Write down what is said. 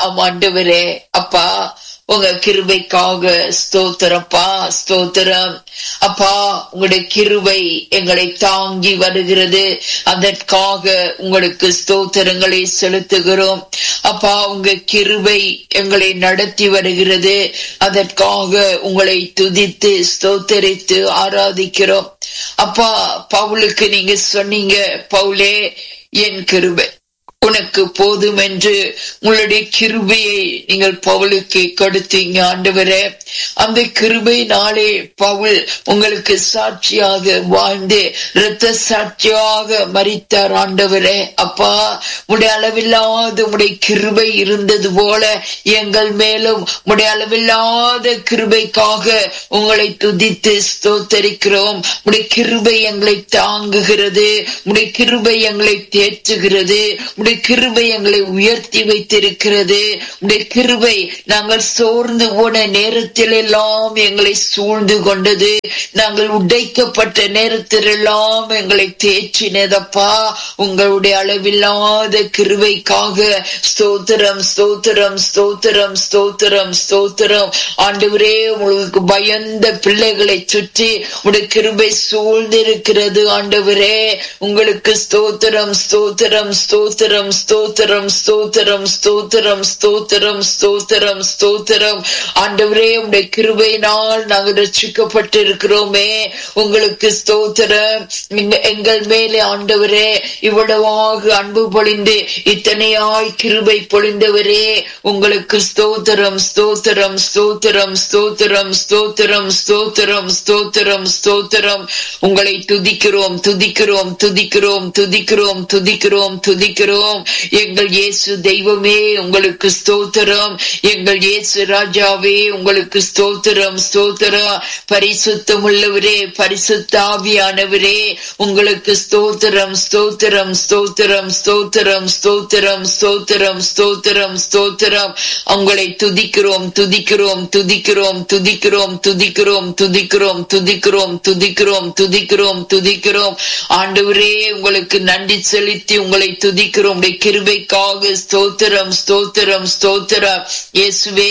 செய்யலாம் ஆண்டவரே அப்பா உங்க கிருபைக்காக ஸ்தோத்திரப்பா ஸ்தோத்திரம் அப்பா உங்களுடைய கிருபை எங்களை தாங்கி வருகிறது அதற்காக உங்களுக்கு ஸ்தோத்திரங்களை செலுத்துகிறோம் அப்பா உங்க கிருபை எங்களை நடத்தி வருகிறது அதற்காக உங்களை துதித்து ஸ்தோத்தரித்து ஆராதிக்கிறோம் அப்பா பவுலுக்கு நீங்க சொன்னீங்க பவுலே என் கிருபை உனக்கு போதும் என்று உங்களுடைய கிருபையை நீங்கள் பவுலுக்கு கொடுத்தீங்க ஆண்டவரே அந்த கிருபை நாளே பவுல் உங்களுக்கு சாட்சியாக வாழ்ந்து இரத்த சாட்சியாக மறித்தார் ஆண்டவரே அப்பா உடைய அளவில்லாத உடைய கிருபை இருந்தது போல எங்கள் மேலும் உடைய அளவில்லாத கிருபைக்காக உங்களை துதித்து ஸ்தோத்தரிக்கிறோம் உடைய கிருபை எங்களை தாங்குகிறது உடைய கிருபை எங்களை தேற்றுகிறது உடைய கிருபை எங்களை உயர்த்தி வைத்திருக்கிறது உடைய கிருபை நாங்கள் சோர்ந்து போன நேரத்தில் எல்லாம் எங்களை சூழ்ந்து கொண்டது நாங்கள் உடைக்கப்பட்ட நேரத்தில் எல்லாம் எங்களை தேற்றினதப்பா உங்களுடைய அளவில்லாத கிருபைக்காக ஸ்தோத்திரம் ஸ்தோத்திரம் ஸ்தோத்திரம் ஸ்தோத்திரம் ஸ்தோத்திரம் ஆண்டவரே உங்களுக்கு பயந்த பிள்ளைகளை சுற்றி உடைய கிருபை சூழ்ந்திருக்கிறது ஆண்டவரே உங்களுக்கு ஸ்தோத்திரம் ஸ்தோத்திரம் ஸ்தோத்திரம் ஸ்தோத்திரம் ஸ்தோத்திரம் ஸ்தோத்திரம் ஸ்தோத்திரம் ஸ்தோத்திரம் ஸ்தோத்திரம் ஆண்டவரே உடைய கிருபையினால் நாங்கள் ரட்சிக்கப்பட்டிருக்கிறோமே உங்களுக்கு ஸ்தோத்திரம் எங்க- எங்கள் மேலே ஆண்டவரே இவ்வளவாக அன்பு பொழிந்து இத்தனையாய் கிருபை பொழிந்தவரே உங்களுக்கு ஸ்தோத்திரம் ஸ்தோத்திரம் ஸ்தோத்திரம் ஸ்தோத்திரம் ஸ்தோத்திரம் ஸ்தோத்திரம் ஸ்தோத்திரம் ஸ்தோத்திரம் உங்களை துதிக்கிறோம் துதிக்கிறோம் துதிக்கிறோம் துதிக்கிறோம் துதிக்கிறோம் துதிக்கிறோம் எங்கள் இயேசு தெய்வமே உங்களுக்கு ஸ்தோத்திரம் எங்கள் இயேசு ராஜாவே உங்களுக்கு ஸ்தோத்திரம் ஸ்தோத்திரம் பரிசுத்தம் உள்ளவரே பரிசுத்தாவியானவரே உங்களுக்கு ஸ்தோத்திரம் ஸ்தோத்திரம் ஸ்தோத்திரம் ஸ்தோத்திரம் ஸ்தோத்திரம் ஸ்தோத்திரம் ஸ்தோத்திரம் ஸ்தோத்திரம் உங்களை துதிக்கிறோம் துதிக்கிறோம் துதிக்கிறோம் துதிக்கிறோம் துதிக்கிறோம் துதிக்கிறோம் துதிக்கிறோம் துதிக்கிறோம் துதிக்கிறோம் துதிக்கிறோம் ஆண்டவரே உங்களுக்கு நன்றி செலுத்தி உங்களை துதிக்கிறோம் உடைய கிருபைக்காக ஸ்தோத்திரம் ஸ்தோத்திரம் ஸ்தோத்திரம் இயேசுவே